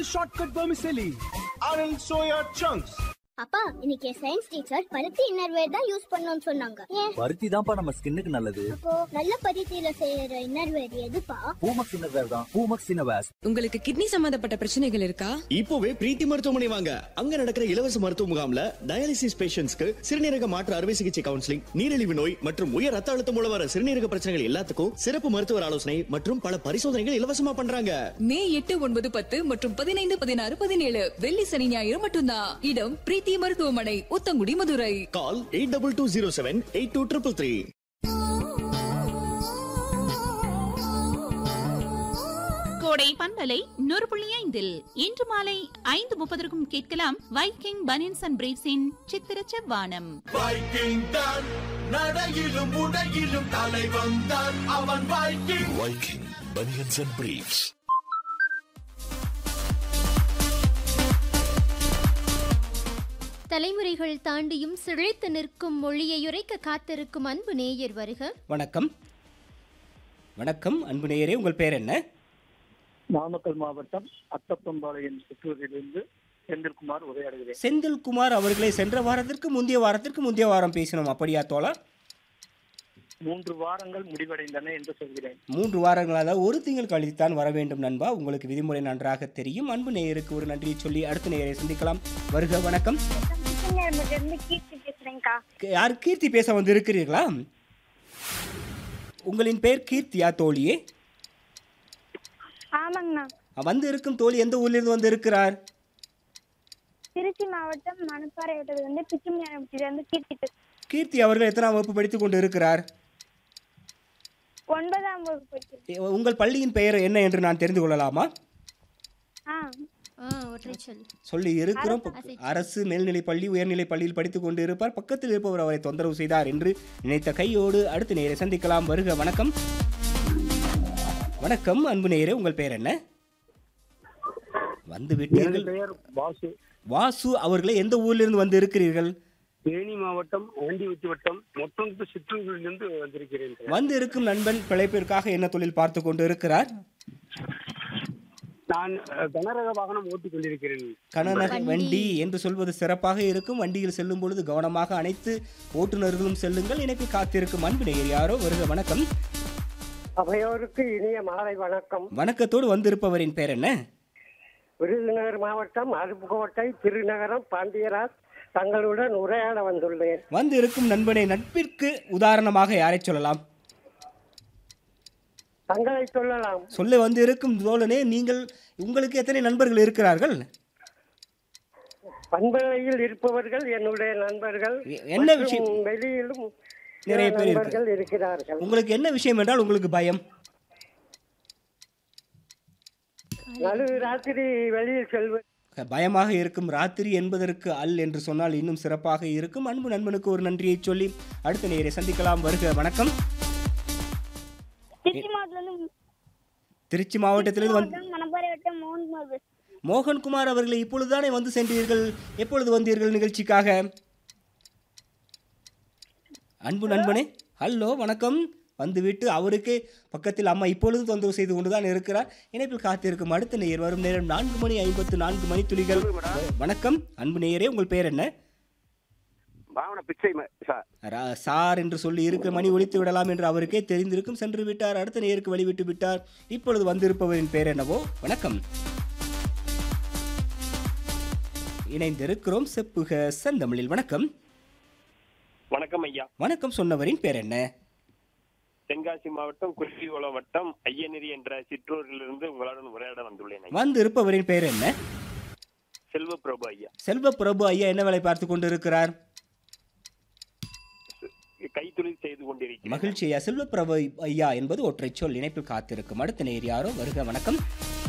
shortcut vermicelli. Anand Soya Chunks. அப்பா இன்னைக்கு science teacher பருத்தி இன்னர்வேர் தான் யூஸ் பண்ணணும்னு சொன்னாங்க ஏன் பருத்தி தான்ப்பா நம்ம ஸ்கின்னுக்கு நல்லது அப்போ நல்ல பருத்தியில செய்யற இன்னர்வேர் எதுப்பா பூமக்ஸ் இன்னர்வேர் தான் பூமக்ஸ் இன்னர்வேர்ஸ் உங்களுக்கு கிட்னி சம்பந்தப்பட்ட பிரச்சனைகள் இருக்கா இப்போவே பிரீத்தி மருத்துவமனை வாங்க அங்க நடக்கிற இலவச மருத்துவ முகாம்ல டயாலிசிஸ் பேஷண்ட்ஸ்க்கு சிறுநீரக மாற்று அறுவை சிகிச்சை கவுன்சிலிங் நீரிழிவு நோய் மற்றும் உயர் ரத்த அழுத்தம் மூலம் வர சிறுநீரக பிரச்சனைகள் எல்லாத்துக்கும் சிறப்பு மருத்துவர் ஆலோசனை மற்றும் பல பரிசோதனைகள் இலவசமா பண்றாங்க மே எட்டு ஒன்பது பத்து மற்றும் பதினைந்து பதினாறு பதினேழு வெள்ளி சனி ஞாயிறு மட்டும்தான் இடம் பிரீத்தி மருத்துவமனை Uthangudi Madurai call eight double two zero seven eight two triple three Kodai பண்பலை நூறு புள்ளி ஐந்தில் இன்று மாலை ஐந்து முப்பதற்கும் கேட்கலாம் வைக்கிங் பனியன்ஸ் அண்ட் பிரேவ்ஸின் சித்திர செவ்வானம் Viking தான் நடையிலும் உடையிலும் தலைவன் தான் அவன் Viking Viking Bunions and Briefs. தலைமுறைகள் தாண்டியும் சிழைத்து நிற்கும் மொழியை உரைக்க காத்திருக்கும் அன்பு நேயர் வருக வணக்கம் வணக்கம் அன்பு நேயரே உங்கள் பேர் என்ன நாமக்கல் மாவட்டம் அத்தப்பம்பாளையம் சிற்றூரிலிருந்து செந்தில்குமார் உரையாடுகிறேன் செந்தில்குமார் அவர்களை சென்ற வாரத்திற்கு முந்தைய வாரத்திற்கு முந்தைய வாரம் பேசினோம் அப்படியா தோழா மூன்று வாரங்கள் முடிவடைந்தன என்று சொல்கிறேன் மூன்று வாரங்களாக ஒரு திங்கள் கழித்துத்தான் வர வேண்டும் நண்பா உங்களுக்கு விதிமுறை நன்றாக தெரியும் அன்பு நேயருக்கு ஒரு நன்றியை சொல்லி அடுத்த நேயரை சந்திக்கலாம் வருக வணக்கம் இருந்து கீர்த்தி பேசுறேன்க்கா க- யார் கீர்த்தி பேச வந்து இருக்கிறீர்களா உங்களின் பெயர் கீர்த்தியா தோழியே ஆமாங்கண்ணா வந்து இருக்கும் தோழி எந்த ஊரிலிருந்து வந்து இருக்கிறார் திருச்சி மாவட்டம் மணப்பாறை வட்டத்துல இருந்து பிச்சுமியானபுரத்துல இருந்து கீர்த்தி கீர்த்தி அவர்கள் எத்தனாம் வகுப்பு படித்துக் கொண்டு இருக்கிறார் ஒன்பதாம் வகுப்பு படிக்கிறேன் எ- உங்கள் பள்ளியின் பெயர் என்ன என்று நான் தெரிந்து கொள்ளலாமா ஆ ஆ ஒற்றை சொல் சொல்லி இருக்கிறோம் பக்க- அரசு மேல்நிலைப் பள்ளி உயர்நிலைப் பள்ளியில் படித்துக் கொண்டு இருப்பார் பக்கத்தில் இருப்பவர் அவரை தொந்தரவு செய்தார் என்று நினைத்த கையோடு அடுத்த நேரை சந்திக்கலாம் வருக வணக்கம் வணக்கம் அன்பு நேயரே உங்கள் பெயர் என்ன வந்து எனது விட்டீர்கள் பெயர் பாசு வாசு அவர்களே எந்த ஊரிலிருந்து வந்து இருக்கிறீர்கள் தேனி மாவட்டம் ஆண்டிவத்தி வட்டம் மொத்தம் சிற்றூரிலிருந்து வந்திருக்கிறேன் வந்து இருக்கும் நண்பன் பிழைப்பிற்காக என்ன தொழில் பார்த்து கொண்டு இருக்கிறார் நான் அஹ், கனரக வாகனம் ஓட்டிக் கொண்டிருக்கிறேன் கனநக வண்டி என்று சொல்வது சிறப்பாக இருக்கும் வண்டியில் செல்லும் பொழுது கவனமாக அனைத்து ஓட்டுநர்களும் செல்லுங்கள் இணைப்பில் காத்திருக்கும் அன்பு நேயர் யாரோ வருக வணக்கம் அவையோருக்கு இனிய மாலை வணக்கம் வணக்கத்தோடு வந்திருப்பவரின் பெயர் என்ன விருதுநகர் மாவட்டம் அருப்புக்கோட்டை திருநகரம் பாண்டியராஜ் தங்களுடன் உரையாட வந்துள்ளேன் வந்து இருக்கும் நண்பனை நட்பிற்கு உதாரணமாக யாரை சொல்லலாம் தங்களை சொல்லலாம் சொல்ல வந்து இருக்கும் தோழனே நீங்கள் உங்களுக்கு எத்தனை நண்பர்கள் இருக்கிறார்கள் பண்பலையில் இருப்பவர்கள் என்னுடைய நண்பர்கள் எ- என்ன மற்றும் விஷயம்? வெளியிலும் நிறைய பேர் இருக்கு. நண்பர்கள் இருக்கிறார்கள் உங்களுக்கு என்ன விஷயம் என்றால் உங்களுக்கு பயம் நடு ராத்திரி வெளியில் செல்வது பயமாக இருக்கும் ராத்திரி என்பதற்கு அல் என்று சொன்னால் இன்னும் சிறப்பாக இருக்கும் அன்பு நண்பனுக்கு ஒரு நன்றியை சொல்லி அடுத்த நேரை சந்திக்கலாம் வருக வணக்கம் திருச்சி மாவட்டத்துல இருந்து திருச்சி மாவட்டத்திலிருந்து வந்து மணப்பாறை வட்டம் மோகன்குமார் பேசுறேன் மோகன்குமார் அவர்களை இப்பொழுதுதானே வந்து சென்றீர்கள் எப்பொழுது வந்தீர்கள் நிகழ்ச்சிக்காக அன்பு நண்பனே ஹலோ வணக்கம் வந்துவிட்டு அவருக்கே பக்கத்தில் அம்மா இப்பொழுது தொந்தரவு செய்து கொண்டுதான் இருக்கிறார் இணைப்பில் காத்திருக்கும் அடுத்த நேயர் வரும் நேரம் நான்கு மணி ஐம்பத்து நான்கு மணி துளிகள் வணக்கம் அன்பு நேயரே உங்கள் பெயர் என்ன பாவன பிச்சை சார் ரா- சார் என்று சொல்லி இருக்கிற மணி ஒழித்து விடலாம் என்று அவருக்கே தெரிந்திருக்கும் சென்று விட்டார் அடுத்த நேருக்கு வழிவிட்டு விட்டார் இப்பொழுது வந்திருப்பவரின் பெயர் என்னவோ வணக்கம் இணைந்திருக்கிறோம் செப்புக செந்தமிழில் வணக்கம் வணக்கம் ஐயா வணக்கம் சொன்னவரின் பேர் என்ன தென்காசி மாவட்டம் குறிச்சிகுளம் வட்டம் ஐயநெறி என்ற சிற்றூரிலிருந்து உங்களுடன் உரையாட வந்துள்ளேன் ஐயா. வந்திருப்பவரின் பெயர் என்ன செல்வ பிரபு ஐயா செல்வ பிரபு ஐயா என்ன வேலை பார்த்து கொண்டிருக்கிறார் கைத்தொழில் செய்து கொண்டிருக்கிறேன் மகிழ்ச்சி ஐயா செல்வ பிரபு ஐயா என்பது ஒற்றை சொல் இணைப்பில் காத்திருக்கும் அடுத்த நேர் யாரோ வருக வணக்கம்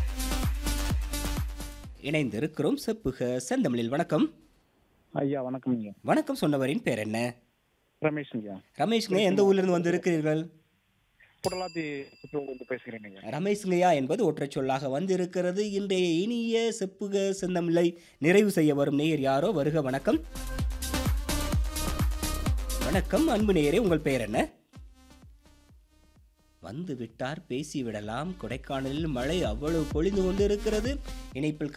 இணைந்திருக்கிறோம் செப்புக செந்தமிழில் வணக்கம் ஐயா வணக்கம் ஐயா வணக்கம் சொன்னவரின் பேர் என்ன ரமேஷ் ஐயா ரமேஷ்ங்க எந்த ஊர்லேருந்து வந்திருக்கிறீர்கள் புடலாத்தி சிற்றூர்லேருந்து பேசுகிறேன் ஐயா ரமேஷ்ங்கயா என்பது ஒற்றை சொல்லாக வந்திருக்கிறது இன்றைய இனிய செப்புக செந்தமிழை நிறைவு செய்ய வரும் நேயர் யாரோ வருக வணக்கம் வணக்கம் அன்பு நேயரே உங்கள் பெயர் என்ன வந்து விட்டார் பேசி விடலாம் கொடைக்கானலில் மழை அவ்வளவு பொழிந்து கொண்டிருக்கிறது இணைப்பில்